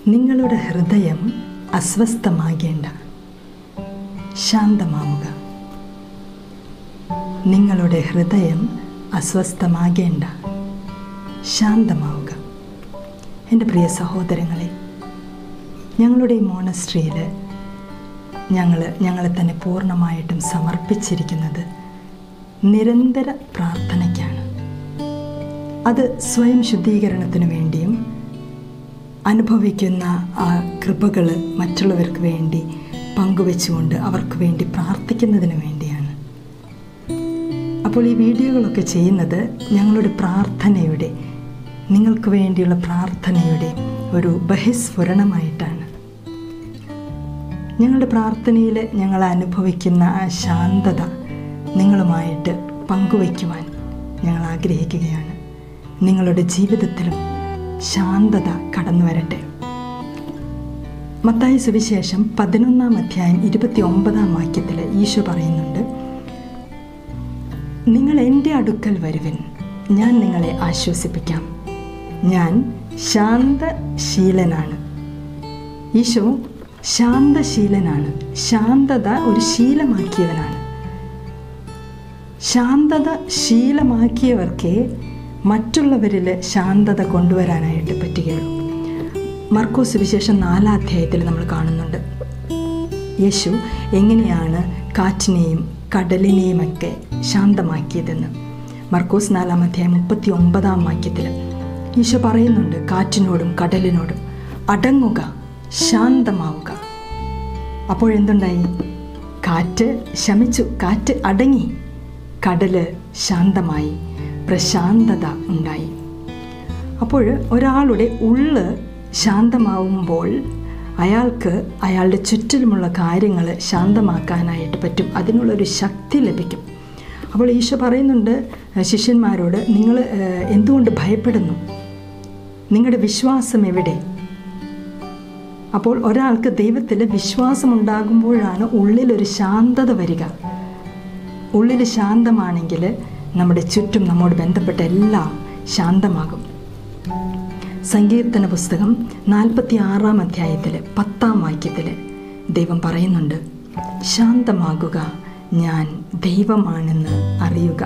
നിങ്ങളുടെ ഹൃദയം അസ്വസ്ഥമാകേണ്ട ശാന്തമാവുക നിങ്ങളുടെ ഹൃദയം അസ്വസ്ഥമാകേണ്ട ശാന്തമാവുക എൻ്റെ പ്രിയ സഹോദരങ്ങളെ ഞങ്ങളുടെ ഈ മോണസ്ട്രിയിൽ ഞങ്ങൾ ഞങ്ങളെ തന്നെ പൂർണ്ണമായിട്ടും സമർപ്പിച്ചിരിക്കുന്നത് നിരന്തര പ്രാർത്ഥനയ്ക്കാണ് അത് സ്വയം ശുദ്ധീകരണത്തിന് വേണ്ടിയും അനുഭവിക്കുന്ന ആ കൃപകൾ മറ്റുള്ളവർക്ക് വേണ്ടി പങ്കുവെച്ചുകൊണ്ട് അവർക്ക് വേണ്ടി പ്രാർത്ഥിക്കുന്നതിന് വേണ്ടിയാണ് അപ്പോൾ ഈ വീഡിയോകളൊക്കെ ചെയ്യുന്നത് ഞങ്ങളുടെ പ്രാർത്ഥനയുടെ നിങ്ങൾക്ക് വേണ്ടിയുള്ള പ്രാർത്ഥനയുടെ ഒരു ബഹിസ്ഫുരണമായിട്ടാണ് ഞങ്ങളുടെ പ്രാർത്ഥനയിൽ ഞങ്ങൾ അനുഭവിക്കുന്ന ആ ശാന്തത നിങ്ങളുമായിട്ട് പങ്കുവയ്ക്കുവാൻ ഞങ്ങൾ ആഗ്രഹിക്കുകയാണ് നിങ്ങളുടെ ജീവിതത്തിലും ശാന്തത കടന്നു വരട്ടെ മത്തായ സുവിശേഷം പതിനൊന്നാം അധ്യായം ഇരുപത്തി ഒമ്പതാം വാക്യത്തിൽ ഈശോ പറയുന്നുണ്ട് നിങ്ങൾ എൻ്റെ അടുക്കൽ വരുവിൻ ഞാൻ നിങ്ങളെ ആശ്വസിപ്പിക്കാം ഞാൻ ശാന്തശീലനാണ് ഈശോ ശാന്തശീലനാണ് ശാന്തത ഒരു ശീലമാക്കിയവനാണ് ശാന്തത ശീലമാക്കിയവർക്കേ മറ്റുള്ളവരിൽ ശാന്തത കൊണ്ടുവരാനായിട്ട് പറ്റുകയുള്ളൂ മർക്കോസ് വിശേഷം നാലാം അധ്യായത്തിൽ നമ്മൾ കാണുന്നുണ്ട് യേശു എങ്ങനെയാണ് കാറ്റിനെയും കടലിനെയുമൊക്കെ ശാന്തമാക്കിയതെന്ന് മർക്കോസ് നാലാം അധ്യായം മുപ്പത്തി ഒമ്പതാം വാക്യത്തിൽ ഈശോ പറയുന്നുണ്ട് കാറ്റിനോടും കടലിനോടും അടങ്ങുക ശാന്തമാവുക അപ്പോഴെന്തുണ്ടായി കാറ്റ് ശമിച്ചു കാറ്റ് അടങ്ങി കടല് ശാന്തമായി പ്രശാന്തത ഉണ്ടായി അപ്പോൾ ഒരാളുടെ ഉള്ള് ശാന്തമാവുമ്പോൾ അയാൾക്ക് അയാളുടെ ചുറ്റിലുമുള്ള കാര്യങ്ങൾ ശാന്തമാക്കാനായിട്ട് പറ്റും അതിനുള്ളൊരു ശക്തി ലഭിക്കും അപ്പോൾ ഈശോ പറയുന്നുണ്ട് ശിഷ്യന്മാരോട് നിങ്ങൾ എന്തുകൊണ്ട് ഭയപ്പെടുന്നു നിങ്ങളുടെ വിശ്വാസം എവിടെ അപ്പോൾ ഒരാൾക്ക് ദൈവത്തിൽ വിശ്വാസമുണ്ടാകുമ്പോഴാണ് ഉള്ളിലൊരു ശാന്തത വരിക ഉള്ളിൽ ശാന്തമാണെങ്കിൽ നമ്മുടെ ചുറ്റും നമ്മോട് ബന്ധപ്പെട്ട എല്ലാം ശാന്തമാകും സങ്കീർത്തന പുസ്തകം നാൽപ്പത്തി ആറാം അധ്യായത്തിൽ പത്താം വാക്യത്തിൽ ദൈവം പറയുന്നുണ്ട് ശാന്തമാകുക ഞാൻ ദൈവമാണെന്ന് അറിയുക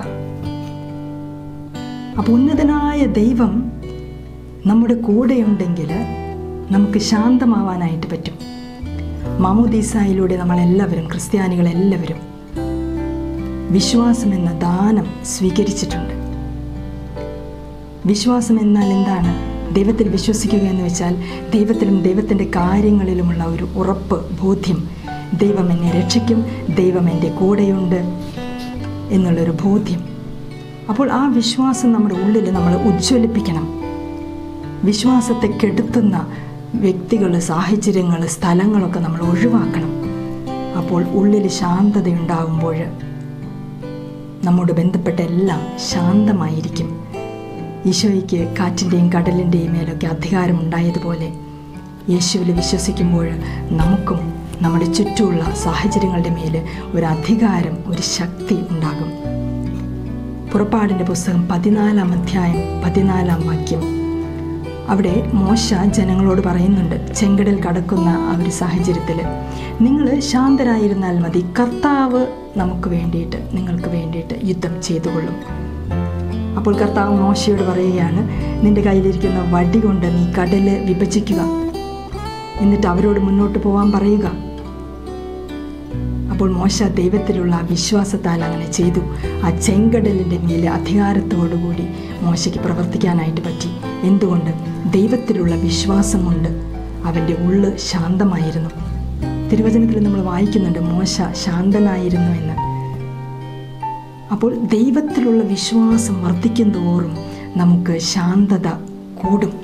അപ്പോൾ ഉന്നതനായ ദൈവം നമ്മുടെ കൂടെയുണ്ടെങ്കിൽ നമുക്ക് ശാന്തമാവാനായിട്ട് പറ്റും മാമോദീസായിലൂടെ നമ്മളെല്ലാവരും ക്രിസ്ത്യാനികളെല്ലാവരും വിശ്വാസം എന്ന ദാനം സ്വീകരിച്ചിട്ടുണ്ട് വിശ്വാസം എന്നാൽ എന്താണ് ദൈവത്തിൽ വിശ്വസിക്കുക എന്ന് വെച്ചാൽ ദൈവത്തിലും ദൈവത്തിൻ്റെ കാര്യങ്ങളിലുമുള്ള ഒരു ഉറപ്പ് ബോധ്യം ദൈവം എന്നെ രക്ഷിക്കും ദൈവം എൻ്റെ കൂടെയുണ്ട് എന്നുള്ളൊരു ബോധ്യം അപ്പോൾ ആ വിശ്വാസം നമ്മുടെ ഉള്ളിൽ നമ്മൾ ഉജ്ജ്വലിപ്പിക്കണം വിശ്വാസത്തെ കെടുത്തുന്ന വ്യക്തികൾ സാഹചര്യങ്ങൾ സ്ഥലങ്ങളൊക്കെ നമ്മൾ ഒഴിവാക്കണം അപ്പോൾ ഉള്ളിൽ ശാന്തതയുണ്ടാകുമ്പോൾ നമ്മോട് ബന്ധപ്പെട്ട എല്ലാം ശാന്തമായിരിക്കും ഈശോയ്ക്ക് കാറ്റിൻ്റെയും കടലിൻ്റെയും മേലൊക്കെ അധികാരം ഉണ്ടായതുപോലെ യേശുവിൽ വിശ്വസിക്കുമ്പോൾ നമുക്കും നമ്മുടെ ചുറ്റുമുള്ള സാഹചര്യങ്ങളുടെ മേൽ ഒരു അധികാരം ഒരു ശക്തി ഉണ്ടാകും പുറപ്പാടിൻ്റെ പുസ്തകം പതിനാലാം അധ്യായം പതിനാലാം വാക്യം അവിടെ മോശ ജനങ്ങളോട് പറയുന്നുണ്ട് ചെങ്കടൽ കടക്കുന്ന ആ ഒരു സാഹചര്യത്തിൽ നിങ്ങൾ ശാന്തരായിരുന്നാൽ മതി കർത്താവ് നമുക്ക് വേണ്ടിയിട്ട് നിങ്ങൾക്ക് വേണ്ടിയിട്ട് യുദ്ധം ചെയ്തുകൊള്ളും അപ്പോൾ കർത്താവ് മോശയോട് പറയുകയാണ് നിന്റെ കയ്യിലിരിക്കുന്ന വടി കൊണ്ട് നീ കടല് വിഭജിക്കുക എന്നിട്ട് അവരോട് മുന്നോട്ട് പോകാൻ പറയുക അപ്പോൾ മോശ ദൈവത്തിലുള്ള വിശ്വാസത്താൽ അങ്ങനെ ചെയ്തു ആ ചെങ്കടലിൻ്റെ മേലെ അധികാരത്തോടുകൂടി മോശയ്ക്ക് പ്രവർത്തിക്കാനായിട്ട് പറ്റി എന്തുകൊണ്ട് ദൈവത്തിലുള്ള വിശ്വാസം കൊണ്ട് അവൻ്റെ ഉള്ള് ശാന്തമായിരുന്നു തിരുവചനത്തിൽ നമ്മൾ വായിക്കുന്നുണ്ട് മോശ ശാന്തനായിരുന്നു എന്ന് അപ്പോൾ ദൈവത്തിലുള്ള വിശ്വാസം വർദ്ധിക്കും തോറും നമുക്ക് ശാന്തത കൂടും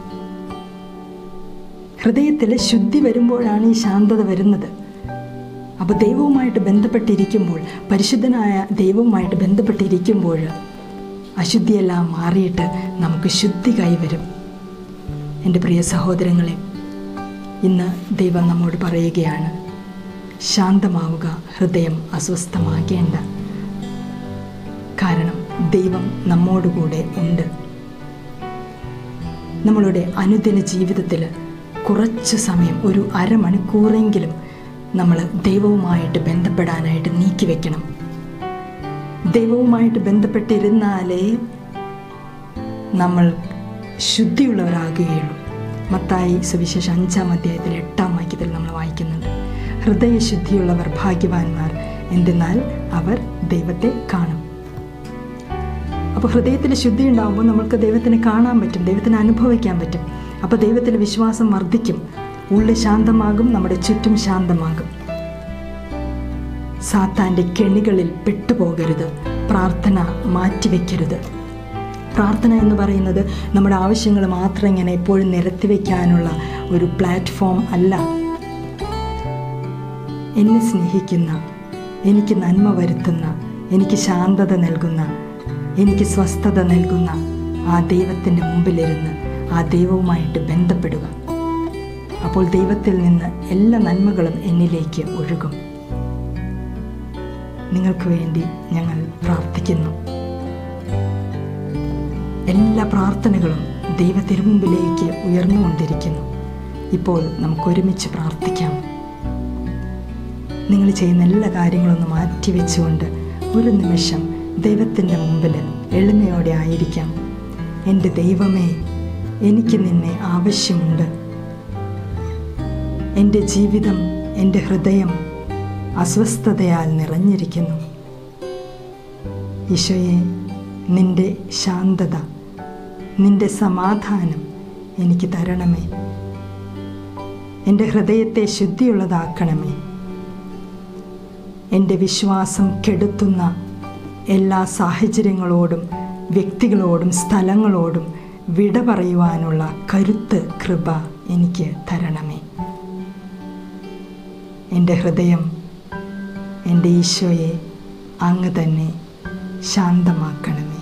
ഹൃദയത്തിൽ ശുദ്ധി വരുമ്പോഴാണ് ഈ ശാന്തത വരുന്നത് അപ്പോൾ ദൈവവുമായിട്ട് ബന്ധപ്പെട്ടിരിക്കുമ്പോൾ പരിശുദ്ധനായ ദൈവവുമായിട്ട് ബന്ധപ്പെട്ടിരിക്കുമ്പോൾ അശുദ്ധിയെല്ലാം മാറിയിട്ട് നമുക്ക് ശുദ്ധി കൈവരും എൻ്റെ പ്രിയ സഹോദരങ്ങളെ ഇന്ന് ദൈവം നമ്മോട് പറയുകയാണ് ശാന്തമാവുക ഹൃദയം അസ്വസ്ഥമാകേണ്ട കാരണം ദൈവം നമ്മോടുകൂടെ ഉണ്ട് നമ്മളുടെ അനുദിന ജീവിതത്തിൽ കുറച്ച് സമയം ഒരു അരമണിക്കൂറെങ്കിലും നമ്മൾ ദൈവവുമായിട്ട് ബന്ധപ്പെടാനായിട്ട് നീക്കി വെക്കണം ദൈവവുമായിട്ട് ബന്ധപ്പെട്ടിരുന്നാലേ നമ്മൾ ശുദ്ധിയുള്ളവരാകുകയുള്ളൂ മത്തായി സുവിശേഷം അഞ്ചാം അധ്യായത്തിൽ എട്ടാം വാക്യത്തിൽ നമ്മൾ വായിക്കുന്നുണ്ട് ഹൃദയശുദ്ധിയുള്ളവർ ഭാഗ്യവാന്മാർ എന്തെന്നാൽ അവർ ദൈവത്തെ കാണും അപ്പോൾ ഹൃദയത്തിൽ ശുദ്ധി ഉണ്ടാകുമ്പോൾ നമുക്ക് ദൈവത്തിനെ കാണാൻ പറ്റും ദൈവത്തിനെ അനുഭവിക്കാൻ പറ്റും അപ്പോൾ ദൈവത്തിൽ വിശ്വാസം വർദ്ധിക്കും ഉള്ളിൽ ശാന്തമാകും നമ്മുടെ ചുറ്റും ശാന്തമാകും സാത്താൻ്റെ കെണികളിൽ പെട്ടുപോകരുത് പ്രാർത്ഥന മാറ്റിവെക്കരുത് പ്രാർത്ഥന എന്ന് പറയുന്നത് നമ്മുടെ ആവശ്യങ്ങൾ മാത്രം ഇങ്ങനെ എപ്പോഴും നിരത്തി വയ്ക്കാനുള്ള ഒരു പ്ലാറ്റ്ഫോം അല്ല എന്നെ സ്നേഹിക്കുന്ന എനിക്ക് നന്മ വരുത്തുന്ന എനിക്ക് ശാന്തത നൽകുന്ന എനിക്ക് സ്വസ്ഥത നൽകുന്ന ആ ദൈവത്തിൻ്റെ മുമ്പിലിരുന്ന് ആ ദൈവവുമായിട്ട് ബന്ധപ്പെടുക അപ്പോൾ ദൈവത്തിൽ നിന്ന് എല്ലാ നന്മകളും എന്നിലേക്ക് ഒഴുകും നിങ്ങൾക്ക് വേണ്ടി ഞങ്ങൾ പ്രാർത്ഥിക്കുന്നു എല്ലാ പ്രാർത്ഥനകളും ദൈവ തിരുമുമ്പിലേക്ക് ഉയർന്നുകൊണ്ടിരിക്കുന്നു ഇപ്പോൾ നമുക്ക് ഒരുമിച്ച് പ്രാർത്ഥിക്കാം നിങ്ങൾ ചെയ്യുന്ന എല്ലാ കാര്യങ്ങളും ഒന്ന് മാറ്റിവെച്ചുകൊണ്ട് ഒരു നിമിഷം ദൈവത്തിൻ്റെ മുമ്പിൽ എളിമയോടെ ആയിരിക്കാം എൻ്റെ ദൈവമേ എനിക്ക് നിന്നെ ആവശ്യമുണ്ട് എൻ്റെ ജീവിതം എൻ്റെ ഹൃദയം അസ്വസ്ഥതയാൽ നിറഞ്ഞിരിക്കുന്നു ഈശോയെ നിന്റെ ശാന്തത നിന്റെ സമാധാനം എനിക്ക് തരണമേ എൻ്റെ ഹൃദയത്തെ ശുദ്ധിയുള്ളതാക്കണമേ എൻ്റെ വിശ്വാസം കെടുത്തുന്ന എല്ലാ സാഹചര്യങ്ങളോടും വ്യക്തികളോടും സ്ഥലങ്ങളോടും വിട പറയുവാനുള്ള കരുത്ത് കൃപ എനിക്ക് തരണമേ എൻ്റെ ഹൃദയം എൻ്റെ ഈശോയെ അങ്ങ് തന്നെ ശാന്തമാക്കണമേ